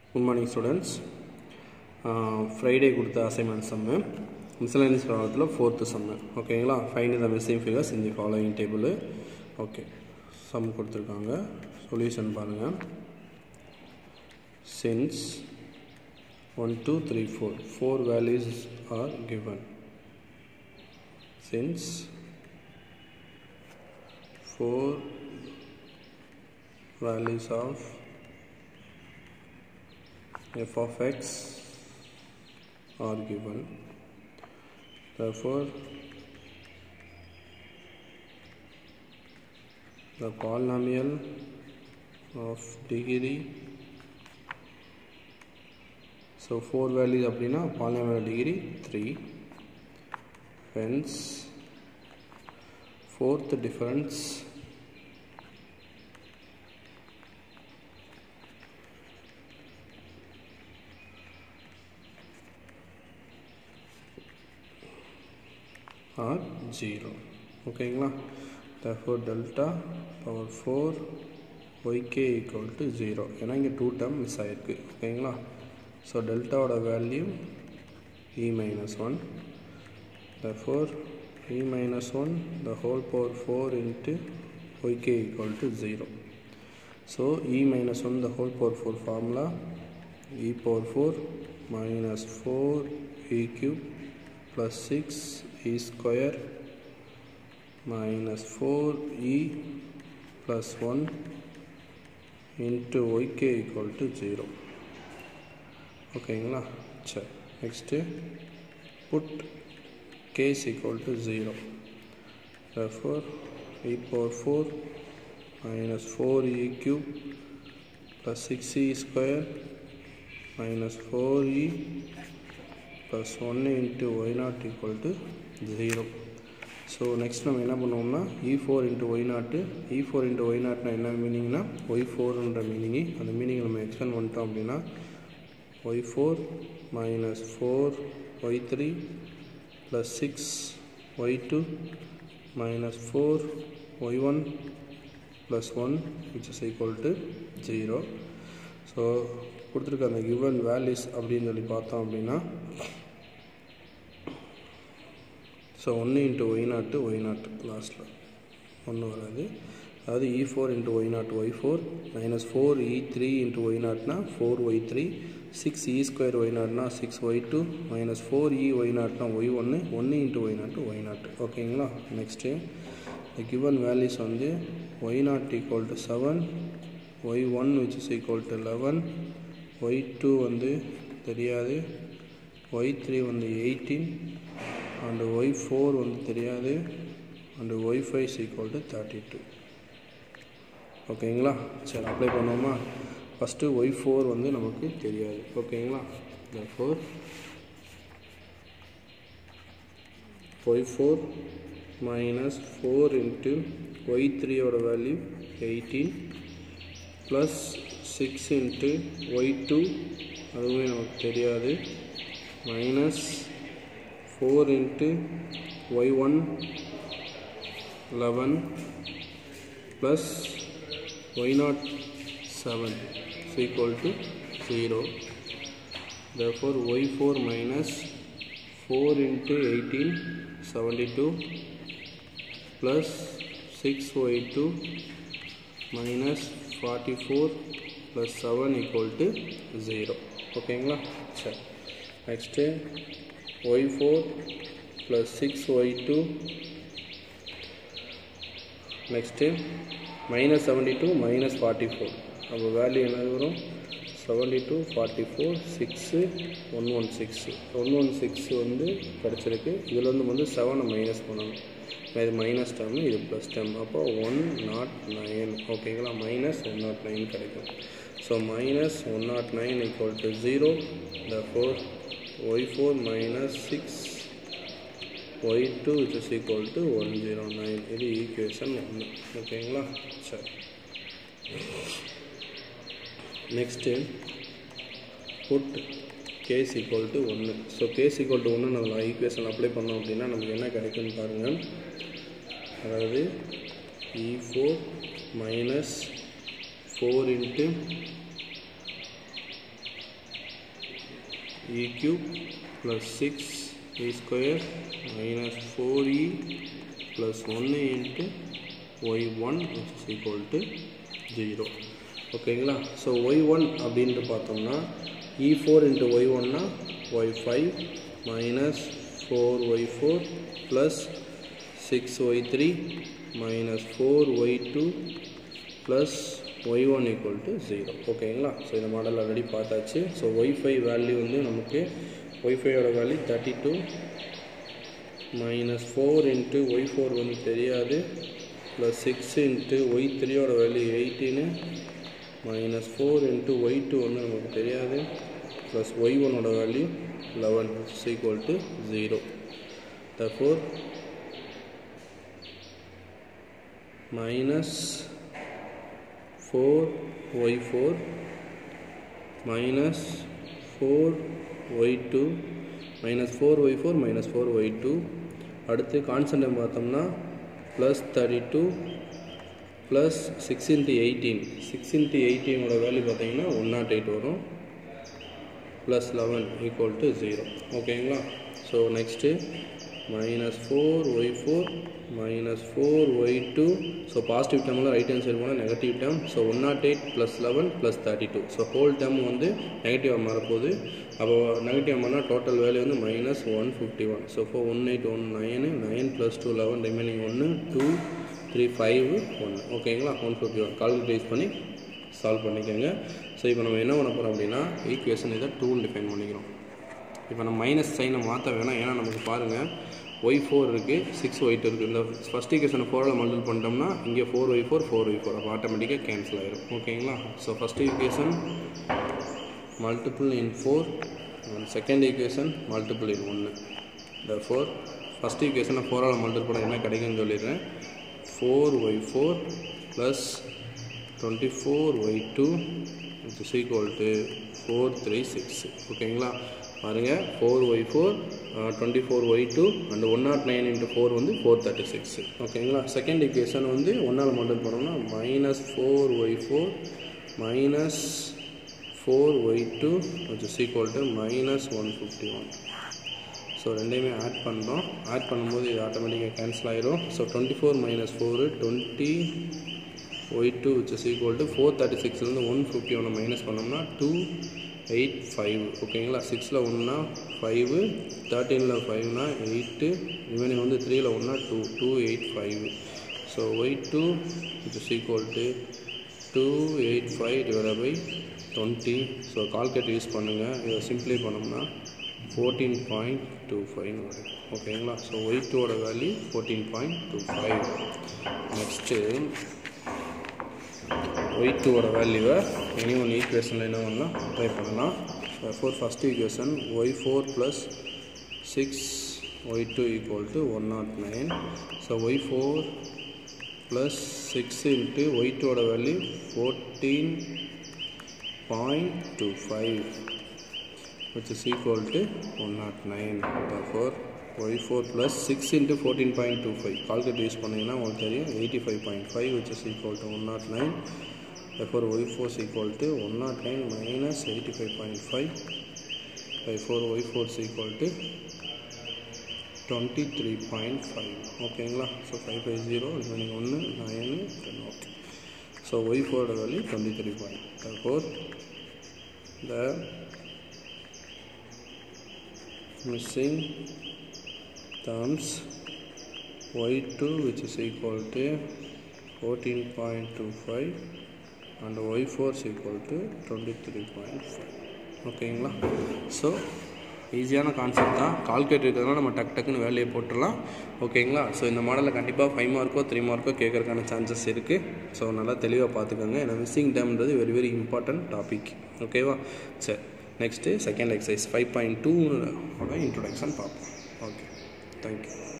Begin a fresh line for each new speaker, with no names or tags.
good morning students Friday கொடுத்த assignment sum miscellaneous ப்ராப்ளத்தில் fourth sum ஓகேங்களா ஃபைண்ட் த மிஸ்ஸிங் ஃபிகர்ஸ் இந்த following table okay sum கொடுத்துருக்காங்க solution பாருங்கள் since one two three four four values are given since four values of f of x are given therefore the polynomial of degree so 4 values அப்படின்னா polynomial degree 3 hence fourth difference are zero ஓகேங்களா therefore delta power four y k equal to zero ஏன்னா இங்கே two term miss ஆகிருக்கு ஓகேங்களா so டெல்டாவோட value E minus one therefore E minus one the whole power four into y k equal to zero so E minus one the whole power four formula E power four minus four E cube plus 6 e square minus 4 e plus 1 into yk equal to 0 ஓகேங்களா சரி next put case equal to zero therefore e power 4 minus 4 e cube plus 6 e square minus 4 e plus ஒன்று into y naught equal to zero so next நம்ம என்ன பண்ணுவோம்னா E four into y naught E four into y நாட்னா என்ன மீனிங்னா y ஃபோர்ன்ற meaning அந்த meaning நம்ம எக்ஸ்பிளைன் பண்ணிட்டோம் அப்படின்னா y four minus four y three plus six y two minus four y one plus one which is equal to zero so கொடுத்துருக்க அந்த கிவன் வேல்யூஸ் அப்படின்னு சொல்லி பார்த்தோம் அப்படின்னா ஸோ ஒன்று இன்ட்டு ஒய் நாட்டு ஒய் நாட்டு லாஸ்ட்டில் ஒன்று வராது அதாவது E four into y naught y four minus four E three into y நாட்னா four y three six E square y நாட்னா six y two minus four E y நாட்னா ஒய் ஒன்று ஒன்று இன்ட்டு ஒய் நாட்டு ஒய் நாட்டு ஓகேங்களா next இந்த given values வந்து y naught equal to seven y one which is equal to eleven y two வந்து தெரியாது ஒய் த்ரீ வந்து எயிட்டீன் அண்டு ஒய் ஃபோர் வந்து தெரியாது and y five is equal to thirty two ஓகேங்களா சரி apply பண்ணுவோமா first Y four வந்து நமக்கு தெரியாது ஓகேங்களா இந்த four y four minus four into y த்ரீயோட value eighteen plus six into y two அதுவுமே நமக்கு தெரியாது minus four into y one eleven plus y naught seven is equal to 0 therefore y4 minus 4 into 18 72 plus 6y2 minus 44 plus 7 equal to 0 ஓகேங்களா சரி next y four plus six y two next minus seventy two minus forty four அப்போ value என்ன வரும் seventy two forty four six one one six one one six வந்து கிடச்சிருக்கு இதில் வந்து வந்து செவனை மைனஸ் பண்ணணும் இது மைனஸ் டேர்ம் இது ப்ளஸ் டேர்ம் அப்போ ஒன் நாட் நைன் ஓகேங்களா மைனஸ் ஒன் நாட் நைன் கிடைக்கும் so minus one naught nine equal to zero therefore y four minus six y two which is equal to one zero nine இது equation ஒன்று ஓகேங்களா சரி next put case equal to ஒன்று so case equal to ஒன்று நம்ம equation apply பண்ணோம் அப்படின்னா நமக்கு என்ன கிடைக்குன்னு பாருங்கள் அதாவது E four minus four into e cube plus 6 e square minus 4e plus 1 into y1 which is equal to 0 ஓகேங்களா ஸோ ஒய் ஒன் அப்படின்ட்டு பார்த்தோம்னா இ ஃபோர் இன்ட்டு ஒய் ஒன்னா y five minus four y four plus six y three minus four y two plus y one equal to zero ஓகேங்களா so இந்த model already பார்த்தாச்சு so y five value வந்து நமக்கு y ஃபைவோட value thirty two minus four into y four வந்து தெரியாது plus six into y த்ரீயோட value eighteen minus four into y two வந்து நமக்கு தெரியாது plus Y ஒனோட value eleven is equal to zero therefore minus four y four minus four y two minus four y four minus four y two அடுத்து constant பார்த்தோம்னா plus thirty two plus six into eighteen six into எயிட்டீனோட value பார்த்தீங்கன்னா one naught eight வரும் plus eleven equal to zero ஓகேங்களா so next minus four y four minus four y two so positive டேர்மில் right hand side போனால் negative term so one naught eight plus eleven plus thirty two so whole term வந்து நெகட்டிவாக மாறப்போகுது அப்போ negative மாறினா total value வந்து minus one fifty one so four one eight one nine nine plus two eleven remaining ஒன்று two three five ஒன்று ஓகேங்களா one fifty one calculate பண்ணி சால்வ் பண்ணிக்கோங்க ஸோ இப்போ நம்ம என்ன பண்ண போகிறோம் அப்படின்னா ஈக்குவேஷன் இதை டூன்னு டிஃபைன் பண்ணிக்கிறோம் இப்போ நம்ம மைனஸ் சைனை மாற்ற வேணாம் ஏன்னா நமக்கு பாருங்கள் ஒய் ஃபோர் இருக்குது சிக்ஸ் ஒய் டூ இருக்குது இந்த ஃபஸ்ட் ஈக்குவேஷனை ஃபோரில் மல்டிபிள் பண்ணிட்டோம்னா இங்கே four y four four y four அப்போ ஆட்டோமேட்டிக்காக கேன்சல் ஆயிரும் ஓகேங்களா so first equation multiple in four and second equation multiple in ஒன்று இந்த ஃபோர் ஃபஸ்ட் ஈக்குவேஷனை ஃபோரால் மல்டிபிள் பண்ண என்ன கிடைக்குன்னு சொல்லிடுறேன் four y four plus twenty four y two it's equal to four three six ஓகேங்களா பாருங்கள் four y four twenty four y two and one naught nine into four வந்து ஃபோர் தேர்ட்டி சிக்ஸ் ஓகேங்களா second equation வந்து ஒன்றால் multiple பண்ணோம்னா minus four y four minus four y two which is equal to minus one fifty one so ரெண்டையுமே add பண்ணுறோம் add பண்ணும்போது இது ஆட்டோமேட்டிக்காக கேன்சல் ஆயிரும் so twenty four minus four twenty y two which is equal to four thirty சிக்ஸ்லேருந்து one fifty ஒன்று minus பண்ணோம்னா two eight five ஓகேங்களா சிக்ஸில் ஒன்றா ஃபைவு தேர்ட்டீனில் ஃபைவ்னா எயிட்டு ரிமைனிங் வந்து த்ரீயில் ஒன்றா two two eight five so y two it is equal to two eight five divide by twenty so calculate use பண்ணுங்கள் இதை சிம்ப்ளை பண்ணோம்னா ஃபோர்டீன் பாயிண்ட் டூ ஃபைவ்னு வரும் ஓகேங்களா ஸோ ஒய் டூவோட value fourteen point two five next y டூவோட வேல்யூவை any one ஈக்குவேஷனில் என்ன பண்ணலாம் ட்ரை பண்ணலாம் for first equation y four plus six y two equal to one naught nine so y four plus six into y டூவோட value fourteen point two five which is equal to 109 therefore y4 plus 6 into 14.25 calculate use பண்ணிங்கன்னா உங்களுக்கு தெரியும் 85.5 which is equal to 109 therefore y4 is equal to 109 minus 85.5 by 4 y4 is equal to 23.5 ஓகேங்களா so five five zero remaining ஒன்று nine ten okay so y ஃபோரோட value twenty three point therefore the missing terms y2 which is equal to 14.25 and y4 is equal to 23.5 ஓகேங்களா so ஈஸியான concept தான் calculate இருக்கிறதுனால நம்ம டக் டக்குன்னு வேலையை போட்டுடலாம் ஓகேங்களா ஸோ இந்த மாடலில் கண்டிப்பாக ஃபைவ் மார்க்கோ த்ரீ மார்க்கோ கேட்கறதுக்கான சான்சஸ் இருக்குது ஸோ நல்லா தெளிவாக பார்த்துக்கோங்க ஏன்னா மிஸ்ஸிங் டேம்ன்றது வெரி வெரி இம்பார்ட்டன்ட் டாபிக் ஓகேவா சரி next second exercise five point two introduction பார்ப்போம் ஓகே தேங்க்யூ